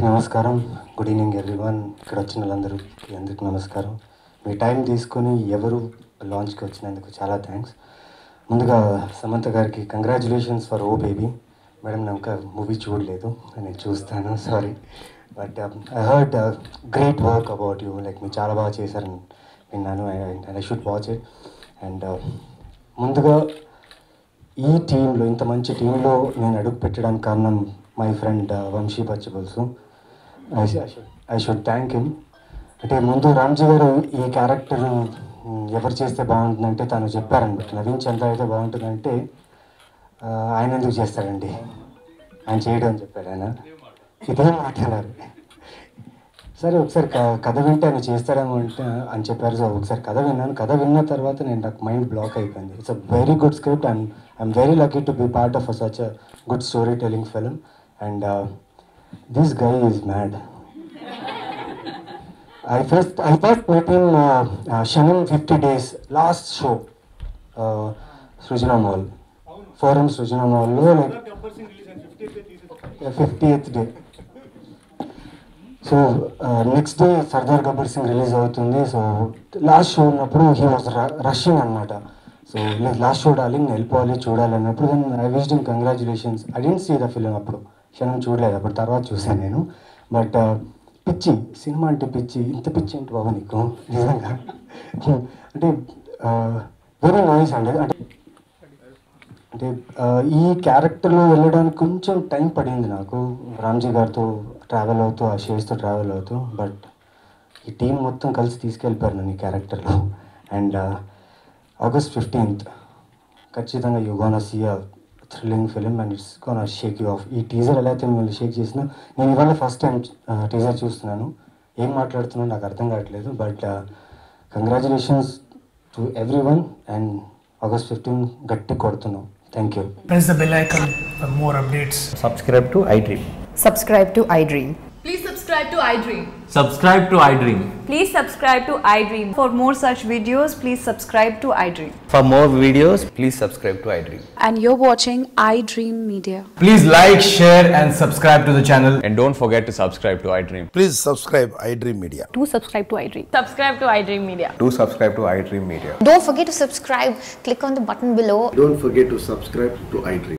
అందరికీ నమస్కారం good evening everyone ఇక్కడ వచ్చిన వాళ్ళందరికీ అందరికీ నమస్కారం మీ టైం తీసుకొని ఎవరు లాంచ్కి వచ్చినందుకు చాలా థ్యాంక్స్ ముందుగా సమంత గారికి congratulations for oh baby madam నేను ఇంకా మూవీ చూడలేదు నేను చూస్తాను sorry but I heard great work about you like మీరు చాలా బాగా చేశారని విన్నాను and I should watch it and ముందుగా ఈ టీంలో ఇంత మంచి టీంలో నేను అడుగు పెట్టడానికి కారణం మై ఫ్రెండ్ వంశీ పచ్చిబుల్స్ ఐ షుడ్ థ్యాంక్ హిమ్ అంటే ముందు రామ్జీ గారు ఈ క్యారెక్టర్ ఎవరు చేస్తే బాగుంటుందంటే తను చెప్పారనమాట నవీన్ చంద్ర అయితే బాగుంటుందంటే ఆ, ఆయన ఎందుకు చేస్తాడండి ఆయన చేయడం అని చెప్పాడు ఆయన ఇదేం మాట్లాడారు సరే ఒకసారి క- కథ వింటే ఆయన చేస్తాడేమో అంటే అని చెప్పారు సో ఒకసారి కథ విన్నాను కథ విన్న తర్వాత నేను నాకు మైండ్ బ్లాక్ అయిపోయింది it's a very good script and I'm very lucky to be part of such a good story telling film and this guy is mad I first I first met in Kshanam fifty days last show Srujana mall forum Srujana మాల్లో like fifty eighth day so next day Sardaar Gabbar Singh release అవుతుంది so last show ఉన్నప్పుడు he was rushing అనమాట so last show darling నేను వెళ్ళిపోవాలి చూడాలి అన్నప్పుడు then I wished in congratulations I didn't see the film అప్పుడు క్షణం చూడలేదు అప్పుడు తర్వాత చూశాను నేను బట్ పిచ్చి సినిమా అంటే పిచ్చి ఇంత పిచ్చి ఏంటి బాబు నీకు నిజంగా అంటే వెరీ నైస్ అండి అంటే అంటే ఆ, ఈ క్యారెక్టర్లో వెళ్ళడానికి కొంచెం టైం పడింది నాకు రామ్జీ గారితో ట్రావెల్ అవుతూ ఆ షేర్స్తో ట్రావెల్ అవుతూ బట్ ఈ టీం మొత్తం కలిసి తీసుకెళ్ళిపోయారు నన్ను ఈ క్యారెక్టర్లో అండ్ ఆగస్ట్ ఫిఫ్టీన్త్ ఖచ్చితంగా you gonna see a thrilling film and it's gonna shake you off ఈ టీజర్ ఎలా అయితే మిమ్మల్ని షేక్ చేసినా నేను ఇవాళ ఫస్ట్ టైం టీజర్ చూస్తున్నాను ఏం మాట్లాడుతున్నాను నాకు అర్థం కావట్లేదు but congratulations to everyone and August fifteen గట్టి కొడుతున్నాం thank you Press the bell icon for more updates. subscribe to iDream. Subscribe to iDream. Please subscribe to iDream. Subscribe to iDream. Please subscribe to iDream. For more such videos, please subscribe to iDream. For more videos, please subscribe to iDream. and you're watching iDream Media. Please like, share, and subscribe to the channel. And don't forget to subscribe to iDream. Please subscribe iDream Media. Do subscribe to iDream. Subscribe to iDream Media. Do subscribe to iDream Media. Don't forget to subscribe. Click on the button below Don't forget to subscribe to iDream.